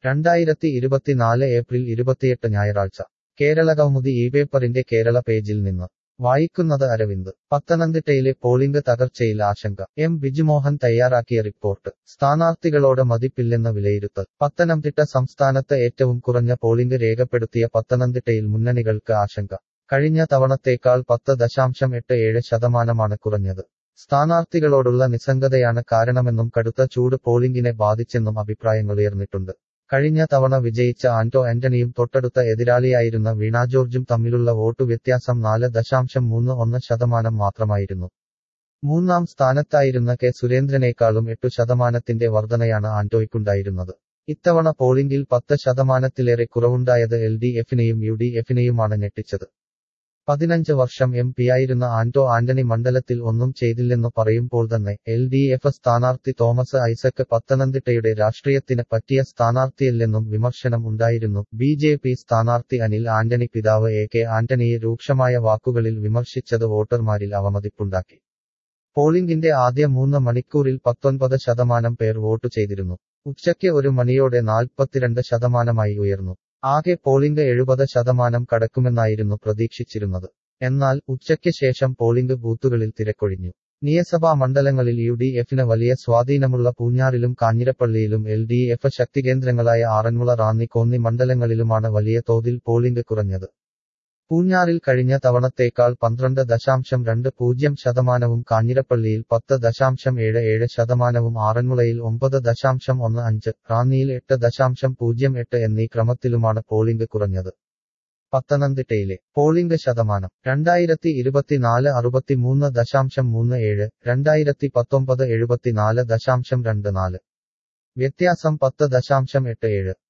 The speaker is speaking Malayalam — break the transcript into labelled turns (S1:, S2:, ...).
S1: രണ്ടായിരത്തി ഇരുപത്തിനാല് ഏപ്രിൽ ഇരുപത്തിയെട്ട് ഞായറാഴ്ച കേരള കൗമുദി ഈ പേപ്പറിന്റെ കേരള പേജിൽ നിന്ന് വായിക്കുന്നത് അരവിന്ദ് പത്തനംതിട്ടയിലെ പോളിംഗ് തകർച്ചയിൽ ആശങ്ക എം ബിജുമോഹൻ തയ്യാറാക്കിയ റിപ്പോർട്ട് സ്ഥാനാർത്ഥികളോട് മതിപ്പില്ലെന്ന വിലയിരുത്തൽ പത്തനംതിട്ട സംസ്ഥാനത്ത് ഏറ്റവും കുറഞ്ഞ പോളിംഗ് രേഖപ്പെടുത്തിയ പത്തനംതിട്ടയിൽ മുന്നണികൾക്ക് ആശങ്ക കഴിഞ്ഞ തവണത്തേക്കാൾ പത്ത് ദശാംശം എട്ട് ഏഴ് ശതമാനമാണ് കുറഞ്ഞത് സ്ഥാനാർത്ഥികളോടുള്ള നിസ്സംഗതയാണ് കാരണമെന്നും കടുത്ത ചൂട് പോളിംഗിനെ ബാധിച്ചെന്നും അഭിപ്രായങ്ങളുയർന്നിട്ടുണ്ട് കഴിഞ്ഞ തവണ വിജയിച്ച ആന്റോ ആന്റണിയും തൊട്ടടുത്ത എതിരാളിയായിരുന്ന വീണ ജോർജും തമ്മിലുള്ള വോട്ടു വ്യത്യാസം നാല് ദശാംശം മൂന്ന് ഒന്ന് ശതമാനം മാത്രമായിരുന്നു മൂന്നാം സ്ഥാനത്തായിരുന്ന കെ സുരേന്ദ്രനേക്കാളും എട്ടു ശതമാനത്തിന്റെ വർധനയാണ് ആന്റോയ്ക്കുണ്ടായിരുന്നത് ഇത്തവണ പോളിംഗിൽ പത്ത് ശതമാനത്തിലേറെ കുറവുണ്ടായത് എൽ ഡി എഫിനെയും യു ഡി എഫിനെയുമാണ് ഞെട്ടിച്ചത് പതിനഞ്ച് വർഷം എം പിയായിരുന്ന ആന്റോ ആന്റണി മണ്ഡലത്തിൽ ഒന്നും ചെയ്തില്ലെന്നു പറയുമ്പോൾ തന്നെ എൽ ഡി എഫ് സ്ഥാനാർത്ഥി തോമസ് ഐസക് പത്തനംതിട്ടയുടെ രാഷ്ട്രീയത്തിന് പറ്റിയ സ്ഥാനാർത്ഥിയല്ലെന്നും വിമർശനം ഉണ്ടായിരുന്നു ബി ജെ പി സ്ഥാനാർത്ഥി അനിൽ ആന്റണി പിതാവ് എ കെ ആന്റണിയെ രൂക്ഷമായ വാക്കുകളിൽ വിമർശിച്ചത് വോട്ടർമാരിൽ അവമതിപ്പുണ്ടാക്കി പോളിംഗിന്റെ ആദ്യ മൂന്ന് മണിക്കൂറിൽ പത്തൊൻപത് ശതമാനം പേർ വോട്ട് ചെയ്തിരുന്നു ഉച്ചയ്ക്ക് ഒരു മണിയോടെ നാൽപ്പത്തിരണ്ട് ശതമാനമായി ഉയർന്നു ആകെ പോളിംഗ് എഴുപത് ശതമാനം കടക്കുമെന്നായിരുന്നു പ്രതീക്ഷിച്ചിരുന്നത് എന്നാൽ ഉച്ചയ്ക്ക് ശേഷം പോളിംഗ് ബൂത്തുകളിൽ തിരക്കൊഴിഞ്ഞു നിയമസഭാ മണ്ഡലങ്ങളിൽ യു ഡി എഫിന് വലിയ സ്വാധീനമുള്ള പൂഞ്ഞാറിലും കാഞ്ഞിരപ്പള്ളിയിലും എൽ ഡി എഫ് ശക്തികേന്ദ്രങ്ങളായ ആറന്മുള റാന്നി കോന്നി മണ്ഡലങ്ങളിലുമാണ് വലിയ തോതിൽ പോളിംഗ് കുറഞ്ഞത് പൂഞ്ഞാറിൽ കഴിഞ്ഞ തവണത്തേക്കാൾ പന്ത്രണ്ട് ദശാംശം രണ്ട് പൂജ്യം ശതമാനവും കാഞ്ഞിരപ്പള്ളിയിൽ പത്ത് ദശാംശം ഏഴ് ഏഴ് ശതമാനവും ആറന്മുളയിൽ ഒമ്പത് ദശാംശം ഒന്ന് അഞ്ച് റാന്നിയിൽ എട്ട് ദശാംശം പൂജ്യം എട്ട് എന്നീ ക്രമത്തിലുമാണ് പോളിംഗ് കുറഞ്ഞത് പത്തനംതിട്ടയിലെ പോളിംഗ് ശതമാനം രണ്ടായിരത്തി ഇരുപത്തിനാല് അറുപത്തിമൂന്ന് ദശാംശം മൂന്ന് ഏഴ് രണ്ടായിരത്തി പത്തൊമ്പത് എഴുപത്തിനാല് ദശാംശം രണ്ട് നാല് വ്യത്യാസം പത്ത് ദശാംശം എട്ട് ഏഴ്